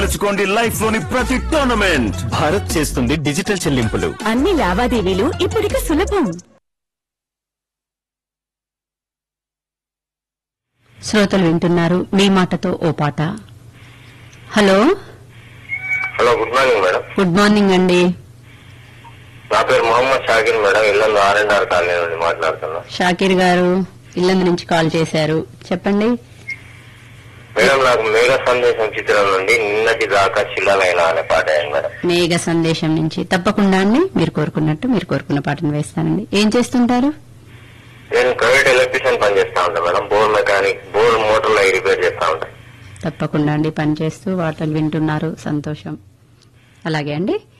గెలుచుకోండి life లోని ప్రతి tournament Bharat చేస్తుంది డిజిటల్ చెల్లింపులు అన్ని లావాదేవీలు ఇప్పుడిక సులభం శ్రోతలు వింటున్నారు మీ మాటతో ఓ పాట hello hello good morning madam good morning అండి నా పేరు Mohammed Shakir madam Yellandu R and R colony నుండి మాట్లాడుతున్నా షాకీర్ గారు ఇల్లందు నుంచి కాల్ చేశారు చెప్పండి మేడం నాకు మేఘ సందేశం చిత్రం నుండి నిన్నటి దాకా చిల్లలైన అనే పాట అయింది మేడం మేఘ సందేశం నుంచి తప్పకుండా అండి మీరు కోరుకున్నట్టు మీరు కోరుకున్న పాటను వేస్తానండి ఏం చేస్తుంటారు నేను ప్రైవేట్ ఎలక్ట్రీషియన్ పని చేస్తా ఉంటాను మేడం బోర్ మెకానిక్ బోర్ మోటార్లు అవి రిపేర్ చేస్తా ఉంటాను తప్పకుండా అండి పనిచేస్తూ వార్తలు వింటున్నారు సంతోషం అలాగే అండి